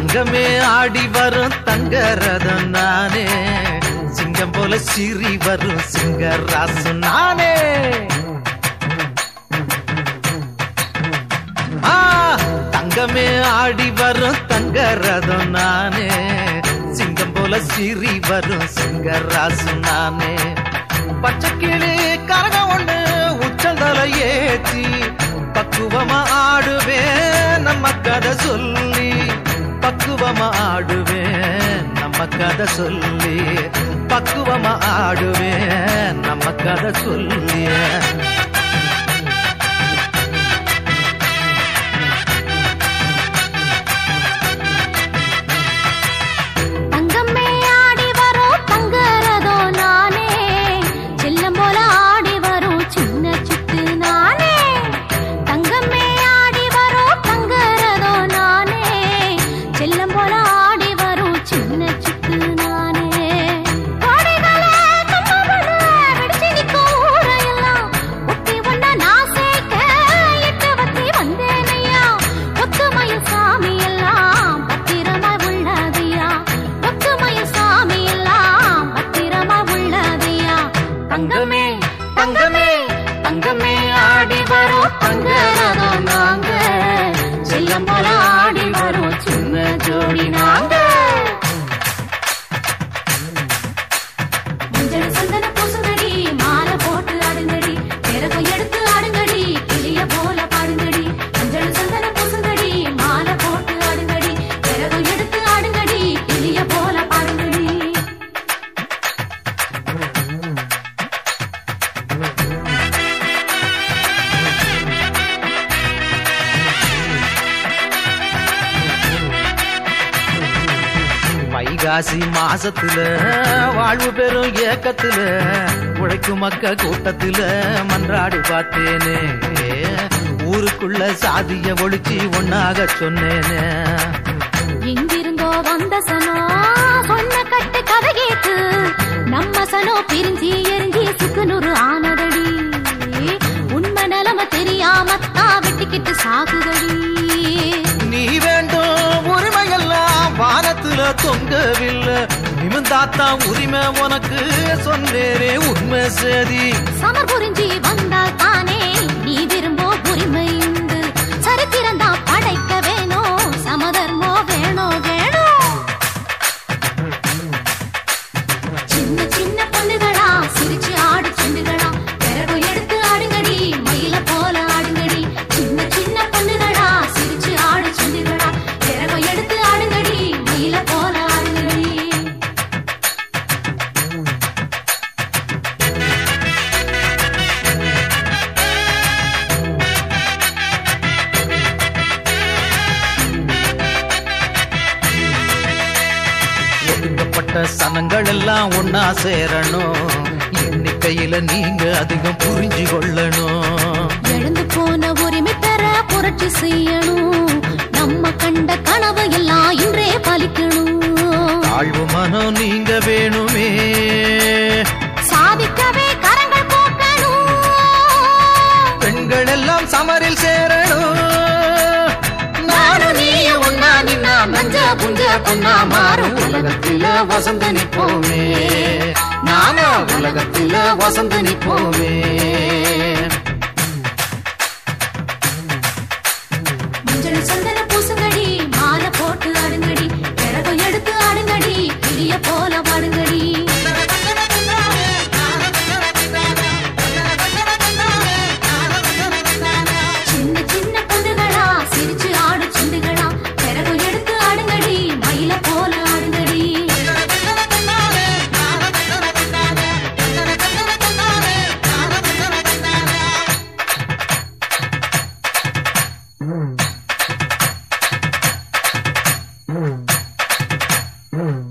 தங்கமே ஆடி வரும் தங்க ரதம் நானே சிங்கம் போல சிரி வரும் சிங்கராசு நானே ஆ, தங்கமே ஆடி வரும் தங்க ரதம் நானே சிங்கம் போல சிரி வரும் சிங்கராசு நானே பச்சை கிளி கரக ஒண்ணு உச்சந்தல ஏத்தி பக்குவமா ஆடுவேன் நம்ம கதை சொல்லி பக்குவமா ஆடுவேன் நம்ம கதை சொல்லி பக்குவமா ஆடுவேன் நம்ம கதை சொல்லி தங்கமே ஆடி வரும் தங்கரதோ நானே செல்லம் போல ஆடி வரும் சின்ன சிட்டு நானே தங்கமே ஆடி வரும் தங்கரதோ நானே செல்லம் போல ஆடி வரும் சின்ன சிட்டு நானே கோடைகால கம்மவர வெடிச்சு நிக்கும் ஊரையெல்லாம் ஒட்டி ஒண்ணா நான் சேர்க்க எட்டு வத்தி வந்தேனையா ஒத்துமையில் சாமி எல்லாம் பத்திரமா உள்ளதையா ஒத்துமையில் சாமி எல்லாம் பத்திரமா உள்ளதையா தங்கமே தங்கமே தங்கமே ஆடி வரும் தங்கரதம் நாங்க செல்லம் போல ஆடி வரும் சின்ன ஜோடி நாங்க மஞ்சள் சந்தன பூசுங்கடி மாலை போட்டு ஆடுங்கடி பிறகு எடுத்து ஆடுங்கடி கிளிய போல பாடுங்கடி மஞ்சள் சந்தன பூசுங்கடி மாலை போட்டு ஆடுங்கடி பிறகு எடுத்து ஆடுங்கடி கிளிய போல பாடுங்கடி வைகாசி மாசத்துல வாழ்வு பெறும் ஏக்கத்துல உழைக்கும் மக்க கூட்டத்துல மன்றாடி பார்த்தேனே ஊருக்குள்ள சாதிய ஒழிச்சு ஒன்னாக சொன்னேனே எங்கிருந்தோ வந்த சனோ சொன்ன கட்டு கதை கேட்டு நம்ம சனோ பிரிஞ்சு எரிஞ்சி சுக்குநூறு ஆனதடி உண்மை நிலைமை தெரியாமத்தான் வெட்டிக்கிட்டு சாகுதடி நீ வேண்டும் உரிமையெல்லாம் வானத்துல தொங்கவில்லை நிமிந்தாத்தான் உரிமை உனக்கு சொன்னேனே உண்மை சரி சமர் புரிஞ்சி வந்தால் தானே நீ விரும்போ உரிமை உண்டு சரித்திரம் தான் படைக்க வேணும் சமதர்மோ வேணும் வேணும் சின்ன சின்ன பொண்ணுகளா சிரிச்சு ஆடு செண்டுகளா பிறகு எடுத்து ஆடுங்கடி மயில போல ஆடுங்கடி சின்ன சின்ன பொண்ணுகளா சிரிச்சு ஆடு செண்டுகளா பிறகு எடுத்து ஆடுங்கடி மயில போல ஆடுங்கடி ஒடுக்கப்பட்ட சனங்கள் எல்லாம் ஒன்னா சேரணும் எண்ணிக்கையில நீங்க அதிகம் புரிஞ்சு கொள்ளணும் எழுந்து போன உரிமை பெற புரட்சி செய்யணும் நம்ம கண்ட கனவு எல்லாம் இன்றே பலிக்கணும் தாழ்வு மனம் நீங்க வேணுமே சாதிக்கவே கரங்கள் போக்கணும் பெண்கள் எல்லாம் சமரில் சேரணும் நானும் நீயும் ஒன்னா நின்னா மஞ்ச புஞ்ச பொன்னா மாறும் உலகத்தில வசந்த நிப்போமே நாம உலகத்தில வசந்த நிப்போமே மஞ்சள் சந்தன பூசுங்கடி மாலை போட்டு ஆடுங்கடி பிறகு எடுத்து ஆடுங்கடி கிளிய போல பாடுங்கடி சின்ன சின்ன பொண்ணுகளா சிரிச்சு ஆடு சிண்டுகளா பிறகு எடுத்து ஆடுங்கடி மயில போல ஆடுங்கடி ம்